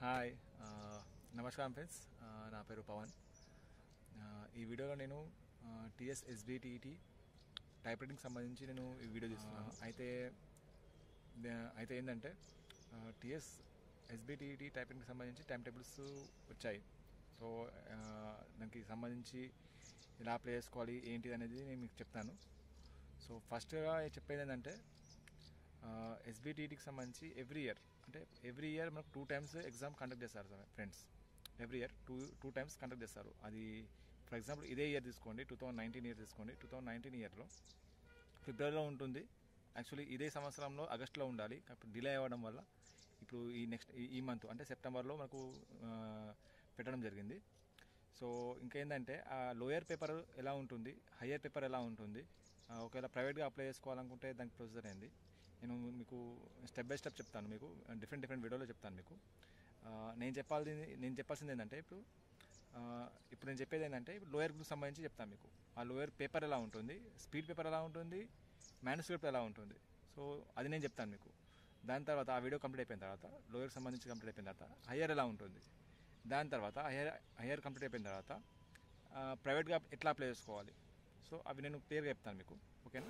hi ఆ, నమస్కారం friends ఆ, నా పేరు పవన్ ఆ, ఈ వీడియోలో నేను టిఎస్ ఎస్బిటిఈటి టైప్ రైటింగ్ సంబంధించి నేను ఈ వీడియో చేస్తున్నాను అయితే దే- అయితే ఏంటంటే టిఎస్ ఎస్బిటిఈటి టైప్ రైటింగ్కి సంబంధించి టైం టేబుల్స్ వచ్చాయి సో ఆ, దానికి సంబంధించి ఎలా అప్లై చేసుకోవాలి ఏంటిది అనేది నేను మీకు చెప్తాను సో ఫస్ట్గా చెప్పేది ఏంటంటే ఎస్బిటిఈటికి సంబంధించి ఎవ్రీ ఇయర్ అంటే ఎవ్రీ ఇయర్ మనకు టూ టైమ్స్ ఎగ్జామ్ కండక్ట్ చేస్తారు friends every year two two times conduct చేస్తారు అది ఫర్ ఎగ్జాంపుల్ ఇదే ఇయర్ తీసుకోండి టూ థౌజండ్ నైన్టీన్ ఇయర్ తీసుకోండి టూ థౌజండ్ నైన్టీన్ ఇయర్లో ఫిబ్రవరిలో ఉంటుంది యాక్చువల్లీ ఇదే సంవత్సరంలో ఆగస్టులో ఉండాలి కాకపోతే డిలే అవ్వడం వల్ల ఇప్పుడు ఈ నెక్స్ట్ ఈ మంత్ అంటే సెప్టెంబర్లో మనకు ఆ, పెట్టడం జరిగింది సో ఇంకేంటంటే ఆ లోయర్ పేపర్ ఎలా ఉంటుంది హయ్యర్ పేపర్ ఎలా ఉంటుంది ఆ, ఒకవేళ ప్రైవేట్గా అప్లై చేసుకోవాలనుకుంటే దానికి ప్రొసీజర్ ఏంది నేను మీకు స్టెప్ బై స్టెప్ చెప్తాను మీకు డిఫరెంట్ డిఫరెంట్ వీడియోలో చెప్తాను మీకు ఆ, నేను చెప్పాల్సింది నేను చెప్పాల్సింది ఏంటంటే ఇప్పుడు ఆ, ఇప్పుడు నేను చెప్పేది ఏంటంటే ఇప్పుడు లోయర్ గ్రూప్ సంబంధించి చెప్తాను మీకు ఆ లోయర్ పేపర్ ఎలా ఉంటుంది స్పీడ్ పేపర్ ఎలా ఉంటుంది మ్యానుస్క్రిప్ట్ ఎలా ఉంటుంది సో అది నేను చెప్తాను మీకు దాని తర్వాత ఆ వీడియో కంప్లీట్ అయిపోయిన తర్వాత లోయర్ సంబంధించి కంప్లీట్ అయిపోయిన తర్వాత హయ్యర్ ఎలా ఉంటుంది దాని తర్వాత హయ్యర్ హయ్యర్ కంప్లీట్ అయిపోయిన తర్వాత ప్రైవేట్గా ఎట్లా అప్లై చేసుకోవాలి సో అవి నేను క్లియర్గా చెప్తాను మీకు ఓకేనా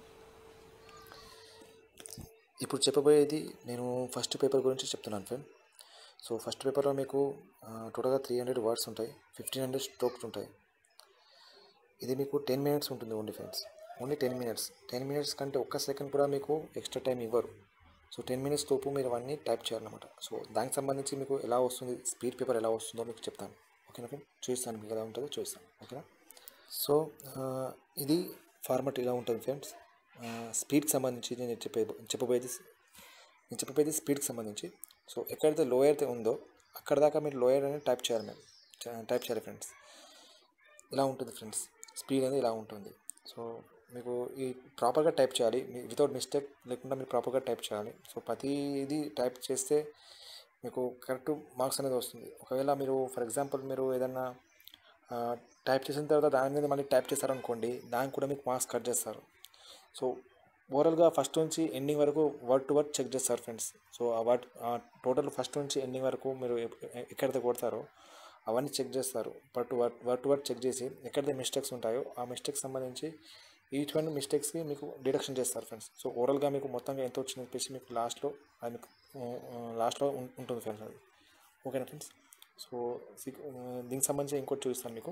ఇప్పుడు చెప్పబోయేది నేను ఫస్ట్ పేపర్ గురించి చెప్తున్నాను ఫ్రెండ్ సో ఫస్ట్ పేపర్లో మీకు టోటల్గా త్రీ హండ్రెడ్ వర్డ్స్ ఉంటాయి ఫిఫ్టీన్ హండ్రెడ్ స్ట్రోక్స్ ఉంటాయి ఇది మీకు టెన్ మినిట్స్ ఉంటుంది only friends only ten minutes ten minutes కంటే ఒక్క సెకండ్ కూడా మీకు ఎక్స్ట్రా టైం ఇవ్వరు సో టెన్ మినిట్స్ తోపు మీరు అవన్నీ టైప్ చేయాలన్నమాట సో దానికి సంబంధించి మీకు ఎలా వస్తుంది స్పీడ్ పేపర్ ఎలా వస్తుందో మీకు చెప్తాను ఓకేనా ఫ్రెండ్ చూస్తాను మీకు ఎలా ఉంటుందో చూస్తాను ఓకేనా సో ఆ, ఇది ఫార్మాట్ ఇలా ఉంటుంది ఫ్రెండ్స్ స్పీడ్కి సంబంధించి నేను చెప్పే చెప్పబోయేది నేను చెప్పబోయేది స్పీడ్కి సంబంధించి సో ఎక్కడైతే లోయర్ అయితే ఉందో అక్కడ దాకా మీరు లోయర్ అనేది టైప్ చేయాలి మేము టైప్ చేయాలి ఫ్రెండ్స్ ఇలా ఉంటుంది ఫ్రెండ్స్ స్పీడ్ అనేది ఇలా ఉంటుంది సో మీకు ఈ ప్రాపర్గా టైప్ చేయాలి వితౌట్ మిస్టేక్ లేకుండా మీరు ప్రాపర్గా టైప్ చేయాలి సో ప్రతిదీ టైప్ చేస్తే మీకు కరెక్ట్ మార్క్స్ అనేది వస్తుంది ఒకవేళ మీరు ఫర్ ఎగ్జాంపుల్ మీరు ఏదన్నా టైప్ చేసిన తర్వాత దాని మీద మళ్ళీ టైప్ చేశారనుకోండి దానికి కూడా మీకు మార్క్స్ కట్ చేస్తారు సో ఓవరాల్గా ఫస్ట్ నుంచి ఎండింగ్ వరకు వర్డ్ టు వర్డ్ చెక్ చేస్తారు ఫ్రెండ్స్ సో ఆ వర్డ్ టోటల్ ఫస్ట్ నుంచి ఎండింగ్ వరకు మీరు ఎప్- ఎ- ఎక్కడైతే కొడతారో అవన్నీ చెక్ చేస్తారు word to word word to word check చేసి ఎక్కడైతే మిస్టేక్స్ ఉంటాయో ఆ మిస్టేక్స్ సంబంధించి ఈచ్ వన్ మిస్టేక్స్కి మీకు డిడక్షన్ చేస్తారు ఫ్రెండ్స్ సో ఓవరాల్గా మీకు మొత్తంగా ఎంత వచ్చింది చెప్పేసి మీకు లాస్ట్లో అది మీకు లాస్ట్లో ఉంటుంది ఫ్రెండ్స్ అది ఓకేనా ఫ్రెండ్స్ సో సి- ఆ, దీనికి సంబంధించి ఇంకోటి చూపిస్తాను మీకు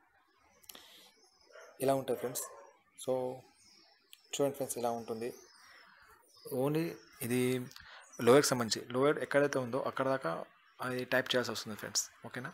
ఇలా ఉంటుంది ఫ్రెండ్స్ సో చూడండి ఫ్రెండ్స్ ఇలా ఉంటుంది ఓన్లీ ఇది లోయర్కి సంబంధించి లోయర్ ఎక్కడైతే ఉందో అక్కడ దాకా అది టైప్ చేయాల్సి వస్తుంది ఫ్రెండ్స్ ఓకేనా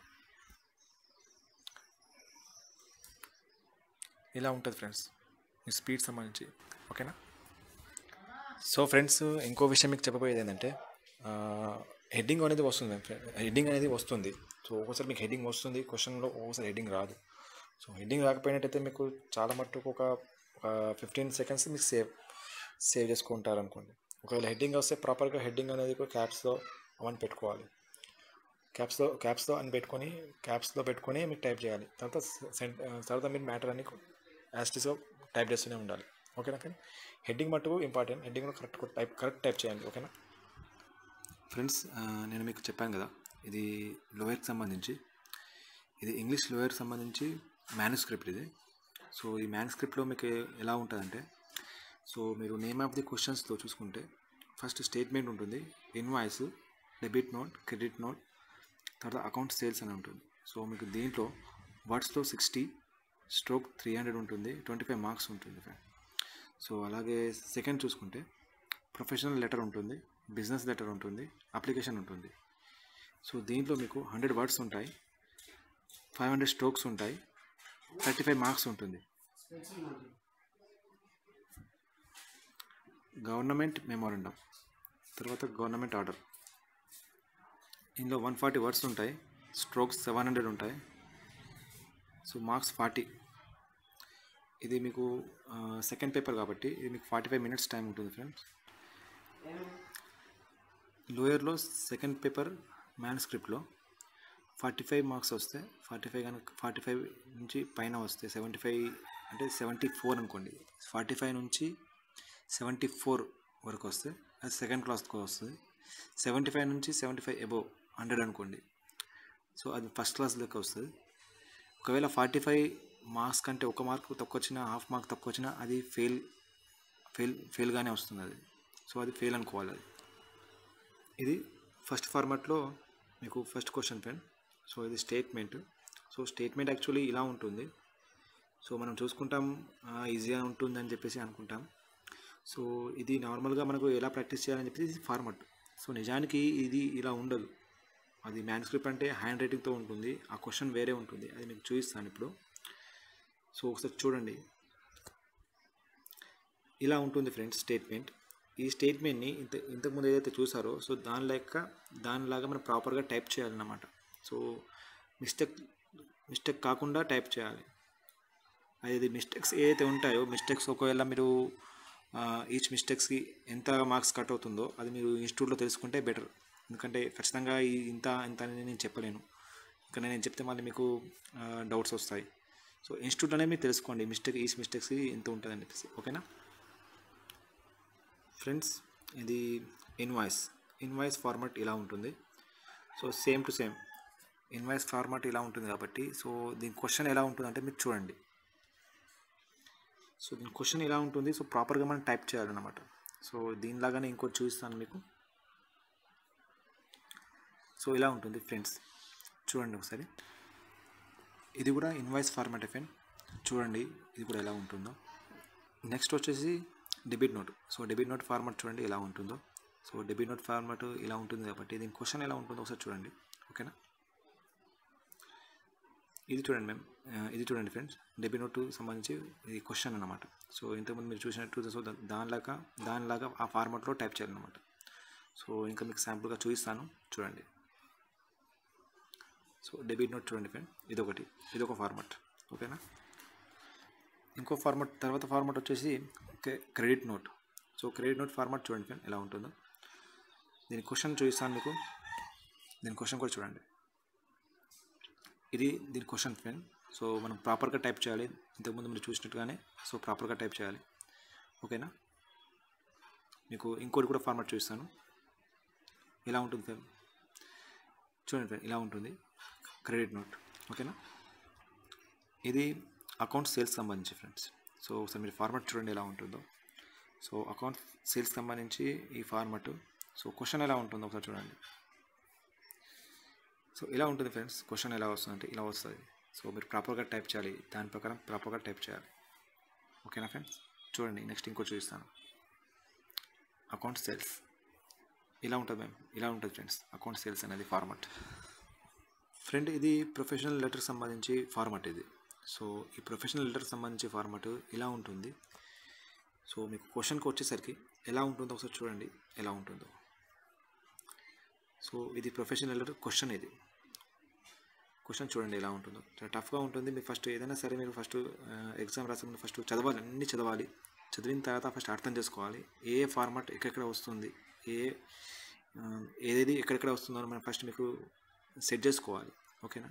ఇలా ఉంటుంది ఫ్రెండ్స్ మీ స్పీడ్ సంబంధించి ఓకేనా సో ఫ్రెండ్స్ ఇంకో విషయం మీకు చెప్పబోయేది ఏంటంటే హెడ్డింగ్ అనేది వస్తుంది హెడ్డింగ్ అనేది వస్తుంది సో ఒక్కోసారి మీకు హెడ్డింగ్ వస్తుంది క్వశ్చన్లో ఒక్కోసారి హెడ్డింగ్ రాదు సో హెడ్డింగ్ రాకపోయినట్టయితే మీకు చాలా మట్టుకు ఒక ఫిఫ్టీన్ సెకండ్స్ మీకు సేవ్ సేవ్ చేసుకుంటారు అనుకోండి ఒకవేళ హెడ్డింగ్ వస్తే ప్రాపర్గా హెడ్డింగ్ అనేది క్యాప్స్లో అవన్నీ పెట్టుకోవాలి క్యాప్స్లో క్యాప్స్లో అని పెట్టుకొని క్యాప్స్లో పెట్టుకొని మీకు టైప్ చేయాలి తర్వాత సెంట్ తర్వాత మీరు మ్యాటర్ అని యాస్టిస్గా టైప్ చేస్తూనే ఉండాలి ఓకేనా ఫ్రెండ్ హెడ్డింగ్ మట్టుకు ఇంపార్టెంట్ హెడ్డింగ్ కూడా కరెక్ట్ టైప్ కరెక్ట్ టైప్ చేయండి ఓకేనా ఫ్రెండ్స్ నేను మీకు చెప్పాను కదా ఇది లోయర్కి సంబంధించి ఇది ఇంగ్లీష్ లోయర్కి సంబంధించి మ్యానుస్క్రిప్ట్ ఇది సో ఈ మ్యానుస్క్రిప్ట్లో మీకు ఎలా ఉంటుందంటే సో మీరు నేమ్ ఆఫ్ ది క్వశ్చన్స్లో చూసుకుంటే ఫస్ట్ స్టేట్మెంట్ ఉంటుంది invoice debit note credit note తర్వాత అకౌంట్ సేల్స్ అని ఉంటుంది సో మీకు దీంట్లో వర్డ్స్లో సిక్స్టీ స్ట్రోక్ త్రీ హండ్రెడ్ ఉంటుంది ట్వంటీ ఫైవ్ మార్క్స్ ఉంటుంది ఫ్రెండ్ సో అలాగే సెకండ్ చూసుకుంటే ప్రొఫెషనల్ లెటర్ ఉంటుంది బిజినెస్ లెటర్ ఉంటుంది అప్లికేషన్ ఉంటుంది సో దీంట్లో మీకు హండ్రెడ్ వర్డ్స్ ఉంటాయి ఫైవ్ హండ్రెడ్ స్ట్రోక్స్ ఉంటాయి థర్టీ ఫైవ్ మార్క్స్ ఉంటుంది గవర్నమెంట్ మెమోరండం తర్వాత గవర్నమెంట్ ఆర్డర్ ఇందులో వన్ ఫార్టీ వర్డ్స్ ఉంటాయి స్ట్రోక్స్ సెవెన్ హండ్రెడ్ ఉంటాయి సో మార్క్స్ ఫార్టీ ఇది మీకు సెకండ్ పేపర్ కాబట్టి ఇది మీకు ఫార్టీ ఫైవ్ మినిట్స్ టైం ఉంటుంది ఫ్రెండ్స్ లోయర్లో సెకండ్ పేపర్ మ్యాన్స్క్రిప్ట్లో ఫార్టీ ఫైవ్ మార్క్స్ వస్తే ఫార్టీ ఫైవ్ కనుక ఫార్టీ ఫైవ్ నుంచి పైన వస్తే సెవెంటీ ఫైవ్ అంటే సెవెంటీ ఫోర్ అనుకోండి ఫార్టీ ఫైవ్ నుంచి సెవెంటీ ఫోర్ వరకు వస్తే అది సెకండ్ క్లాస్కి వస్తుంది సెవెంటీ ఫైవ్ నుంచి సెవెంటీ ఫైవ్ అబోవ్ హండ్రెడ్ అనుకోండి సో అది ఫస్ట్ క్లాస్ లెక్క వస్తుంది ఒకవేళ ఫార్టీ ఫైవ్ మార్క్స్ కంటే ఒక మార్క్ తక్కువ వచ్చినా హాఫ్ మార్క్ తక్కువ వచ్చినా అది ఫెయిల్ ఫెయిల్ ఫెయిల్గానే వస్తుంది అది సో అది ఫెయిల్ అనుకోవాలి అది ఇది ఫస్ట్ ఫార్మాట్లో మీకు ఫస్ట్ క్వశ్చన్ ఫ్రెండ్ సో ఇది స్టేట్మెంట్ సో స్టేట్మెంట్ యాక్చువల్లీ ఇలా ఉంటుంది సో మనం చూసుకుంటాం ఈజీగా ఉంటుందని చెప్పేసి అనుకుంటాం సో ఇది నార్మల్గా మనకు ఎలా ప్రాక్టీస్ చేయాలని చెప్పేసి ఇది ఫార్మాట్ సో నిజానికి ఇది ఇలా ఉండదు అది మ్యాన్స్క్రిప్ట్ అంటే హ్యాండ్ రైటింగ్తో ఉంటుంది ఆ క్వశ్చన్ వేరే ఉంటుంది అది మీకు చూపిస్తాను ఇప్పుడు సో ఒకసారి చూడండి ఇలా ఉంటుంది ఫ్రెండ్స్ స్టేట్మెంట్ ఈ స్టేట్మెంట్ని ఇంత ఇంతకుముందు ఏదైతే చూసారో సో దాని లెక్క దానిలాగా మనం ప్రాపర్గా టైప్ చేయాలన్నమాట సో మిస్టేక్ మిస్టేక్ కాకుండా టైప్ చేయాలి అది మిస్టేక్స్ ఏదైతే ఉంటాయో మిస్టేక్స్ ఒకవేళ మీరు ఈచ్ మిస్టేక్స్కి ఎంత మార్క్స్ కట్ అవుతుందో అది మీరు ఇన్స్టిట్యూట్లో తెలుసుకుంటే బెటర్ ఎందుకంటే ఖచ్చితంగా ఈ ఇంత ఇంత అని నేను చెప్పలేను ఇక్కడ నేను చెప్తే మళ్ళీ మీకు డౌట్స్ వస్తాయి సో ఇన్స్టిట్యూట్లోనే మీరు తెలుసుకోండి మిస్టేక్ ఈచ్ మిస్టేక్స్కి ఎంత ఉంటుందని చెప్పేసి ఓకేనా ఫ్రెండ్స్ ఇది ఇన్వాయిస్ ఇన్వాయిస్ ఫార్మాట్ ఇలా ఉంటుంది so same to same invoice format ఇలా ఉంటుంది కాబట్టి సో దీని క్వశ్చన్ ఎలా ఉంటుందంటే మీరు చూడండి సో దీని క్వశ్చన్ ఎలా ఉంటుంది సో ప్రాపర్గా మనం టైప్ చేయాలన్నమాట సో దీనిలాగానే ఇంకోటి చూపిస్తాను మీకు సో ఇలా ఉంటుంది ఫ్రెండ్స్ చూడండి ఒకసారి ఇది కూడా ఇన్వాయిస్ ఫార్మాట్ ఎఫెన్ చూడండి ఇది కూడా ఎలా ఉంటుందో నెక్స్ట్ వచ్చేసి debit note so debit note format చూడండి ఎలా ఉంటుందో సో డెబిట్ నోట్ ఫార్మాట్ ఇలా ఉంటుంది కాబట్టి దీని క్వశ్చన్ ఎలా ఉంటుందో ఒకసారి చూడండి ఓకేనా ఇది చూడండి మ్యామ్ ఇది చూడండి ఫ్రెండ్స్ డెబిట్ నోట్ సంబంధించి ఇది క్వశ్చన్ అనమాట సో ఇంతకుముందు మీరు చూసినట్టు సో దానిలాగా దానిలాగా ఆ ఫార్మాట్లో టైప్ చేయాలన్నమాట సో ఇంకా మీకు శాంపుల్గా చూపిస్తాను చూడండి సో డెబిట్ నోట్ చూడండి ఫ్రెండ్ ఇదొకటి ఇదొక ఫార్మాట్ ఓకేనా ఇంకో ఫార్మాట్ తర్వాత ఫార్మాట్ వచ్చేసి credit note so credit note format చూడండి ఫ్రెండ్ ఎలా ఉంటుందో దీని క్వశ్చన్ చూపిస్తాను మీకు దీని క్వశ్చన్ కూడా చూడండి ఇది దీని క్వశ్చన్ ఫ్రెండ్ సో మనం ప్రాపర్గా టైప్ చేయాలి ఇంతకుముందు మీరు చూసినట్టుగానే సో ప్రాపర్గా టైప్ చేయాలి ఓకేనా మీకు ఇంకోటి కూడా ఫార్మాట్ చూపిస్తాను ఎలా ఉంటుంది ఫ్రెండ్ చూడండి ఫ్రెండ్ ఇలా ఉంటుంది క్రెడిట్ నోట్ ఓకేనా ఇది అకౌంట్ సేల్స్ సంబంధించి ఫ్రెండ్స్ సో ఒకసారి మీరు ఫార్మాట్ చూడండి ఎలా ఉంటుందో సో అకౌంట్ సేల్స్ సంబంధించి ఈ ఫార్మాట్ సో క్వశ్చన్ ఎలా ఉంటుందో ఒకసారి చూడండి సో ఇలా ఉంటుంది ఫ్రెండ్స్ క్వశ్చన్ ఎలా వస్తుందంటే ఇలా వస్తుంది సో మీరు ప్రాపర్గా టైప్ చేయాలి దాని ప్రకారం ప్రాపర్గా టైప్ చేయాలి ఓకేనా ఫ్రెండ్స్ చూడండి నెక్స్ట్ ఇంకో చూపిస్తాను అకౌంట్ సేల్స్ ఇలా ఉంటుంది మ్యామ్ ఇలా ఉంటుంది ఫ్రెండ్స్ అకౌంట్ సేల్స్ అనేది ఫార్మాట్ ఫ్రెండ్ ఇది ప్రొఫెషనల్ లెటర్ సంబంధించి ఫార్మాట్ ఇది సో ఈ ప్రొఫెషనల్ లెటర్ సంబంధించి ఫార్మాట్ ఇలా ఉంటుంది సో మీకు క్వశ్చన్కి వచ్చేసరికి ఎలా ఉంటుందో ఒకసారి చూడండి ఎలా ఉంటుందో సో ఇది ప్రొఫెషనల్ లెటర్ క్వశ్చన్ ఇది క్వశ్చన్ చూడండి ఎలా ఉంటుందో చాలా టఫ్గా ఉంటుంది మీరు ఫస్ట్ ఏదైనా సరే మీరు ఫస్ట్ ఎగ్జామ్ రాసే ముందు ఫస్ట్ చదవాలి అన్నీ చదవాలి చదివిన తర్వాత ఫస్ట్ అర్థం చేసుకోవాలి ఏ ఫార్మాట్ ఎక్కడెక్కడ వస్తుంది ఏ ఏదేది ఎక్కడెక్కడ వస్తుందో మనం ఫస్ట్ మీకు సెట్ చేసుకోవాలి ఓకేనా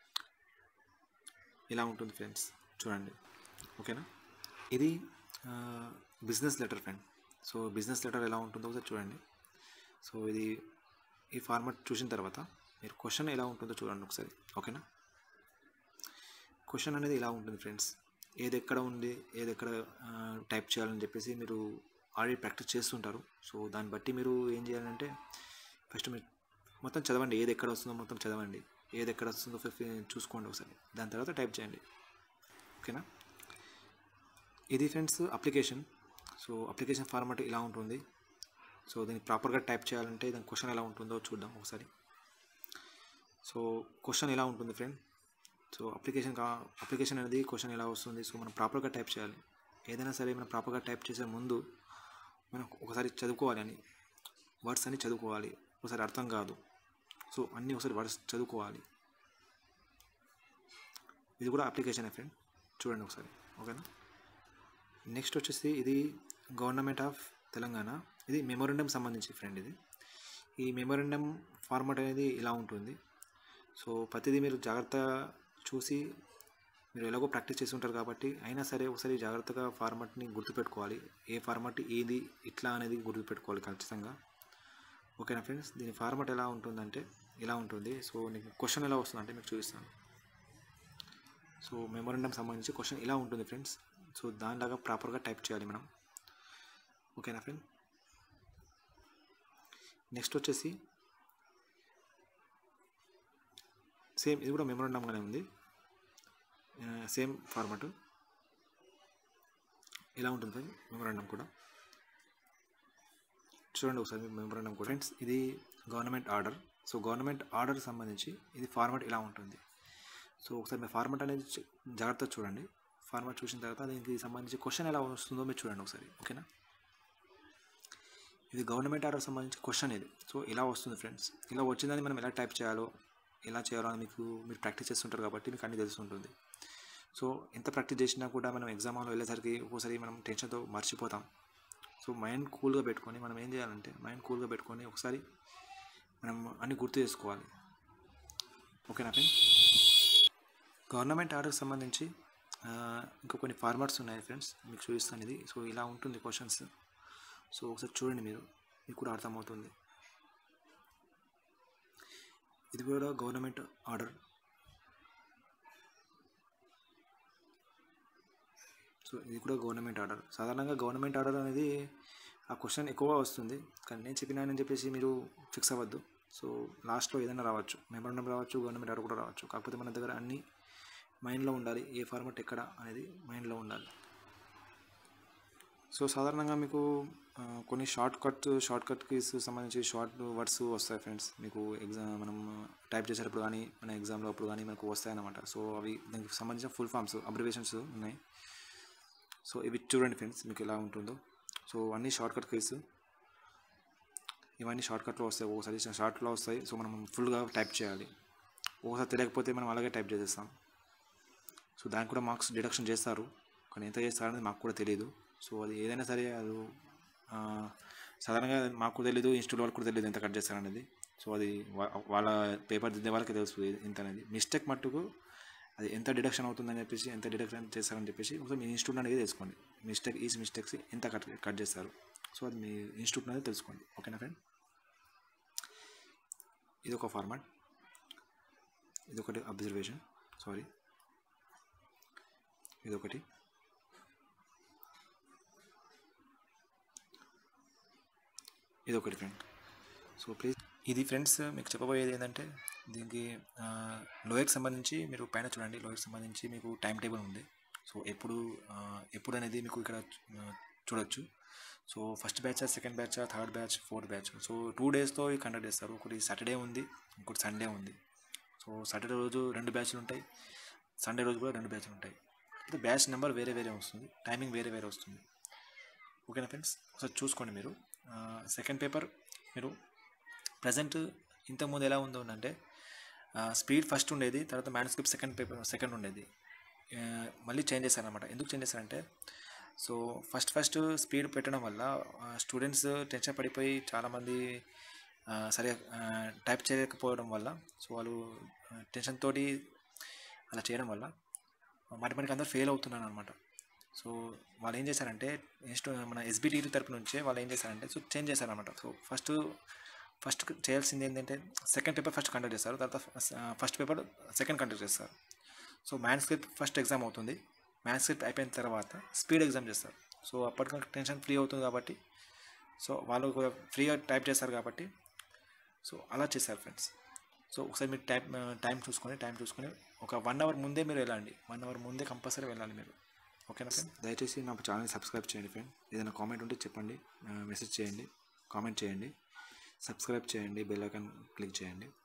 ఇలా ఉంటుంది ఫ్రెండ్స్ చూడండి ఓకేనా ఇది business letter friend so business letter ఎలా ఉంటుందో ఒకసారి చూడండి సో ఇది ఈ ఫార్మాట్ చూసిన తర్వాత మీరు క్వశ్చన్ ఎలా ఉంటుందో చూడండి ఒకసారి ఓకేనా క్వశ్చన్ అనేది ఇలా ఉంటుంది ఫ్రెండ్స్ ఏది ఎక్కడ ఉంది ఏది ఎక్కడ టైప్ చేయాలని చెప్పేసి మీరు ఆల్రెడీ ప్రాక్టీస్ చేస్తుంటారు సో దాన్ని బట్టి మీరు ఏం చేయాలంటే ఫస్ట్ మీరు మొత్తం చదవండి ఏది ఎక్కడ వస్తుందో మొత్తం చదవండి ఏది ఎక్కడ వస్తుందో చూసుకోండి ఒకసారి దాని తర్వాత టైప్ చేయండి ఓకేనా ఇది friends application so application format ఇలా ఉంటుంది సో దీన్ని ప్రాపర్గా టైప్ చేయాలంటే దాని క్వశ్చన్ ఎలా ఉంటుందో చూద్దాం ఒకసారి సో క్వశ్చన్ ఎలా ఉంటుంది ఫ్రెండ్ సో అప్లికేషన్ కా అప్లికేషన్ అనేది క్వశ్చన్ ఎలా వస్తుంది సో మనం ప్రాపర్గా టైప్ చేయాలి ఏదైనా సరే మనం ప్రాపర్గా టైప్ చేసే ముందు మనం ఒకసారి చదువుకోవాలి అని వర్డ్స్ అన్ని చదువుకోవాలి ఒకసారి అర్థం కాదు సో అన్నీ ఒకసారి వర్డ్స్ చదువుకోవాలి ఇది కూడా అప్లికేషన్ ఫ్రెండ్ చూడండి ఒకసారి ఓకేనా నెక్స్ట్ వచ్చేసి ఇది గవర్నమెంట్ ఆఫ్ తెలంగాణ ఇది మెమోరండం సంబంధించి ఫ్రెండ్ ఇది ఈ మెమోరండం ఫార్మాట్ అనేది ఇలా ఉంటుంది సో ప్రతిదీ మీరు జాగ్రత్త చూసి మీరు ఎలాగో ప్రాక్టీస్ చేసి ఉంటారు కాబట్టి అయినా సరే ఒకసారి జాగ్రత్తగా ఫార్మాట్ని గుర్తుపెట్టుకోవాలి ఏ ఫార్మాట్ ఏది ఇట్లా అనేది గుర్తుపెట్టుకోవాలి ఖచ్చితంగా ఓకేనా ఫ్రెండ్స్ దీని ఫార్మాట్ ఎలా ఉంటుందంటే ఇలా ఉంటుంది సో నీకు క్వశ్చన్ ఎలా వస్తుంది అంటే మీకు చూపిస్తాను సో మెమోరండం సంబంధించి క్వశ్చన్ ఇలా ఉంటుంది ఫ్రెండ్స్ సో దానిలాగా ప్రాపర్గా టైప్ చేయాలి మనం ఓకేనా ఫ్రెండ్ నెక్స్ట్ వచ్చేసి సేమ్ ఇది కూడా మెమోరండంగానే ఉంది సేమ్ ఫార్మాట్ ఇలా ఉంటుంది ఫ్రెండ్ మెమోరండం కూడా చూడండి ఒకసారి మెమోరండం కూడా ఫ్రెండ్స్ ఇది government order so government order సంబంధించి ఇది ఫార్మాట్ ఇలా ఉంటుంది సో ఒకసారి మీ ఫార్మాట్ అనేది చ- జాగ్రత్తగా చూడండి ఫార్మాట్ చూసిన తర్వాత దీనికి సంబంధించి క్వశ్చన్ ఎలా వస్తుందో మీరు చూడండి ఒకసారి ఓకేనా ఇది గవర్నమెంట్ ఆర్డర్ సంబంధించి క్వశ్చన్ ఇది సో ఇలా వస్తుంది ఫ్రెండ్స్ ఇలా వచ్చిందని మనం ఎలా టైప్ చేయాలో ఎలా చేయాలో అని మీకు మీరు ప్రాక్టీస్ చేస్తుంటారు కాబట్టి మీకు అన్నీ తెలుస్తుంటుంది సో ఎంత ప్రాక్టీస్ చేసినా కూడా మనం ఎగ్జామ్ హాల్లో వెళ్ళేసరికి ఒక్కోసారి మనం టెన్షన్తో మర్చిపోతాం సో మైండ్ కూల్గా పెట్టుకొని మనం ఏం చేయాలంటే మైండ్ కూల్గా పెట్టుకొని ఒకసారి మనం అన్ని గుర్తు చేసుకోవాలి ఓకేనా ఫ్రెండ్ గవర్నమెంట్ ఆర్డర్కి సంబంధించి ఆ, ఇంకా కొన్ని ఫార్మాట్స్ ఉన్నాయి ఫ్రెండ్స్ మీకు చూపిస్తాను ఇది సో ఇలా ఉంటుంది క్వశ్చన్స్ సో ఒకసారి చూడండి మీరు మీకు కూడా అర్థమవుతుంది ఇది కూడా గవర్నమెంట్ ఆర్డర్ సో ఇది కూడా గవర్నమెంట్ ఆర్డర్ సాధారణంగా గవర్నమెంట్ ఆర్డర్ అనేది ఆ క్వశ్చన్ ఎక్కువ వస్తుంది కానీ నేను చెప్పినానని చెప్పేసి మీరు ఫిక్స్ అవ్వద్దు సో లాస్ట్లో ఏదైనా రావచ్చు మెమోరండం రావచ్చు గవర్నమెంట్ ఆర్డర్ కూడా రావచ్చు కాకపోతే మన దగ్గర అన్ని మైండ్లో ఉండాలి ఏ ఫార్మాట్ ఎక్కడ అనేది మైండ్లో ఉండాలి సో సాధారణంగా మీకు ఆ, కొన్ని షార్ట్ కట్ షార్ట్ కట్కి సంబంధించి షార్ట్ వర్డ్స్ వస్తాయి ఫ్రెండ్స్ మీకు ఎగ్జామ్ మనం టైప్ చేసేటప్పుడు కానీ మన ఎగ్జామ్లో అప్పుడు కానీ మనకు వస్తాయి అన్నమాట సో అవి దానికి సంబంధించిన ఫుల్ ఫామ్స్ అబ్రివేషన్స్ ఉన్నాయి సో ఇవి చూడండి ఫ్రెండ్స్ మీకు ఎలా ఉంటుందో సో అన్ని షార్ట్ కట్ కేసు ఇవన్నీ షార్ట్ కట్లో వస్తాయి ఒకసారి షార్ట్లో వస్తాయి సో మనం ఫుల్గా టైప్ చేయాలి ఒకసారి తెలియకపోతే మనం అలాగే టైప్ చేసేస్తాం సో దానికి కూడా మార్క్స్ డిడక్షన్ చేస్తారు కానీ ఎంత చేస్తారనేది మాకు కూడా తెలియదు సో అది ఏదైనా సరే అది ఆ, సాధారణంగా మాకు తెలియదు ఇన్స్టిట్యూట్ వాళ్ళకి కూడా తెలియదు ఎంత కట్ చేస్తారనేది సో అది వా- వాళ్ళ పేపర్ దిద్దే వాళ్ళకి తెలుసు ఇది- ఎంత అనేది మిస్టేక్ మట్టుకు అది ఎంత డిడక్షన్ అవుతుందని చెప్పేసి ఎంత డిడక్షన్ చేస్తారని చెప్పేసి ఒకసారి మీ ఇన్స్టిట్యూట్ అనేది తెలుసుకోండి మిస్టేక్ ఈజ్ మిస్టేక్స్ ఎంత కట్ కట్ చేస్తారు సో అది మీ ఇన్స్టిట్యూట్ అనేది తెలుసుకోండి ఓకేనా ఫ్రెండ్ ఇది ఒక ఫార్మాట్ ఇది ఒకటి అబ్జర్వేషన్ సారీ ఇది ఒకటి ఇది ఒకటి ఫ్రెండ్ సో ప్లీజ్ ఇది ఫ్రెండ్స్ మీకు చెప్పబోయేది ఏంటంటే దీనికి లోయర్కి సంబంధించి మీరు పైన చూడండి లోయర్కి సంబంధించి మీకు టైం టేబుల్ ఉంది సో ఎప్పుడు ఆ, ఎప్పుడు అనేది మీకు ఇక్కడ ఆ, చూడొచ్చు so first batch second batch third batch fourth batch so two డేస్తో కండక్ట్ చేస్తారు ఒకటి సాటర్డే ఉంది ఇంకోటి సండే ఉంది సో సాటర్డే రోజు రెండు బ్యాచ్లు ఉంటాయి సండే రోజు కూడా రెండు బ్యాచ్లు ఉంటాయి అయితే బ్యాచ్ నెంబర్ వేరే వేరే వస్తుంది టైమింగ్ వేరే వేరే వస్తుంది ఓకేనా ఫ్రెండ్స్ ఒకసారి చూసుకోండి మీరు సెకండ్ పేపర్ మీరు ప్రజెంట్ ఇంతకుముందు ఎలా ఉందో అంటే స్పీడ్ ఫస్ట్ ఉండేది తర్వాత మ్యానుస్క్రిప్ట్ సెకండ్ పేపర్ సెకండ్ ఉండేది ఆ, మళ్ళీ చేంజ్ చేశారనమాట ఎందుకు చేంజ్ చేశారంటే సో ఫస్ట్ ఫస్ట్ స్పీడ్ పెట్టడం వల్ల స్టూడెంట్స్ టెన్షన్ పడిపోయి చాలామంది ఆ, సరిగా టైప్ చేయకపోవడం వల్ల సో వాళ్ళు టెన్షన్ తోటి అలా చేయడం వల్ల మాటి మాటికి అందరూ ఫెయిల్ అవుతున్నారు అనమాట సో వాళ్ళు ఏం చేశారంటే ఇన్స్టూ మన ఎస్బిటి తరపు నుంచే వాళ్ళు ఏం చేశారంటే సో చేంజ్ చేశారనమాట సో ఫస్ట్ ఫస్ట్ చేయాల్సింది ఏంటంటే సెకండ్ పేపర్ ఫస్ట్ కండక్ట్ చేస్తారు తర్వాత ఫస్ట్ పేపర్ సెకండ్ కండక్ట్ చేస్తారు so maths script first exam అవుతుంది మ్యాథ్స్ స్క్రిప్ట్ అయిపోయిన తర్వాత స్పీడ్ ఎగ్జామ్ చేస్తారు సో అప్పటికి టెన్షన్ ఫ్రీ అవుతుంది కాబట్టి సో వాళ్ళు కూడా ఫ్రీగా టైప్ చేస్తారు కాబట్టి సో అలా చేశారు ఫ్రెండ్స్ సో ఒకసారి మీరు టైం టైం చూసుకొని టైం చూసుకొని ఒక వన్ అవర్ ముందే మీరు వెళ్ళండి వన్ అవర్ ముందే కంపల్సరీ వెళ్ళాలి మీరు ఓకేనా ఫ్రెండ్ దయచేసి నా ఛానల్ సబ్స్క్రైబ్ చేయండి ఫ్రెండ్ ఏదైనా కామెంట్ ఉంటే చెప్పండి మెసేజ్ చేయండి కామెంట్ చేయండి సబ్స్క్రైబ్ చేయండి బెల్ ఐకాన్ క్లిక్ చేయండి